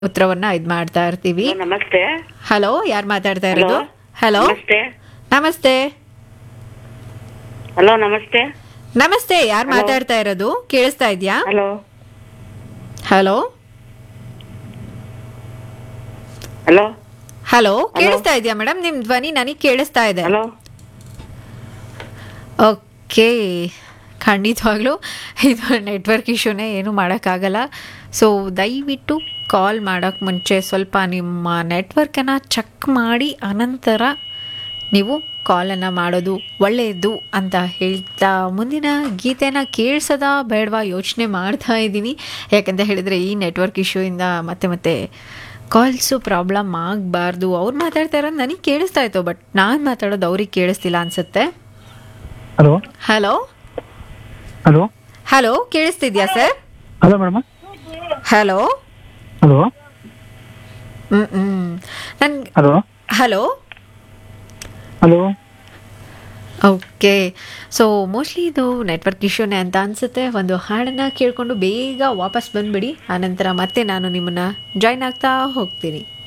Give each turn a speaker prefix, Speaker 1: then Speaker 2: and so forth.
Speaker 1: ಉತ್ತರವನ್ನ ಇದ್ ಮಾಡ್ತಾ ಇರ್ತೀವಿ
Speaker 2: ಹಲೋ, ನಮಸ್ತೆ
Speaker 1: ಹಲೋ ಯಾರು ಮಾತಾಡ್ತಾ ಇರೋದು ಹಲೋ
Speaker 2: ನಮಸ್ತೆ
Speaker 1: ನಮಸ್ತೆ
Speaker 2: ಹಲೋ ನಮಸ್ತೆ
Speaker 1: ನಮಸ್ತೆ ಯಾರು ಮಾತಾಡ್ತಾ ಇರೋದು ಕೇಳಿಸ್ತಾ ಇದ್ಯಾ
Speaker 2: ಹಲೋ
Speaker 1: ಹಲೋ
Speaker 2: ಹಲೋ
Speaker 1: ಹಲೋ ಕೇಳಿಸ್ತಾ ಇದೆಯಾ ಮೇಡಮ್ ನಿಮ್ ಧ್ವನಿ ನನಗೆ ಕೇಳಿಸ್ತಾ ಇದೆ
Speaker 2: ಹಲೋ
Speaker 1: ಓಕೆ ಖಂಡಿತವಾಗ್ಲೂ ಇದು ನೆಟ್ವರ್ಕ್ ಇಶ್ಯೂನೇ ಏನು ಮಾಡೋಕ್ಕಾಗಲ್ಲ ಸೊ ದಯವಿಟ್ಟು ಕಾಲ್ ಮಾಡೋಕ್ಕೆ ಮುಂಚೆ ಸ್ವಲ್ಪ ನಿಮ್ಮ ನೆಟ್ವರ್ಕನ್ನು ಚೆಕ್ ಮಾಡಿ ಅನಂತರ ನೀವು ಕಾಲನ್ನು ಮಾಡೋದು ಒಳ್ಳೆಯದು ಅಂತ ಹೇಳ್ತಾ ಮುಂದಿನ ಗೀತೆನ ಕೇಳಿಸದ ಬೇಡವಾ ಯೋಚನೆ ಮಾಡ್ತಾ ಇದ್ದೀನಿ ಯಾಕಂತ ಹೇಳಿದರೆ ಈ ನೆಟ್ವರ್ಕ್ ಇಶ್ಯೂಯಿಂದ ಮತ್ತೆ ಮತ್ತೆ ಕಾಲ್ಸು ಪ್ರಾಬ್ಲಮ್ ಆಗಬಾರ್ದು ಅವ್ರು ಮಾತಾಡ್ತಾ ಇರೋದು ನನಗೆ ಕೇಳಿಸ್ತಾ ಇತ್ತು ಬಟ್ ನಾನು ಮಾತಾಡೋದು ಅವ್ರಿಗೆ ಕೇಳಿಸ್ತಿಲ್ಲ ಅನಿಸುತ್ತೆ
Speaker 3: ಹಲೋ
Speaker 1: ಹಲೋ
Speaker 3: ಹಲೋ
Speaker 1: ಹಲೋ ಕೇಳಿಸ್ತಿದ್ಯಾ sir
Speaker 3: hello madam
Speaker 1: hello
Speaker 3: hello
Speaker 1: hmm hmm ನನ್ಗೆ
Speaker 3: hello
Speaker 1: hello
Speaker 3: hello
Speaker 1: okay so mostly ಇದು ನೆಟ್ವರ್ಕ್ ಇಶ್ಯೂನೇ ಅಂತ ಅನಿಸುತ್ತೆ ಒಂದು ಹಾಡನ್ನು ಕೇಳಿಕೊಂಡು ಬೇಗ ವಾಪಸ್ ಬಂದುಬಿಡಿ ಆನಂತರ ಮತ್ತೆ ನಾನು ನಿಮ್ಮನ್ನು ಜಾಯ್ನ್ ಆಗ್ತಾ ಹೋಗ್ತೀನಿ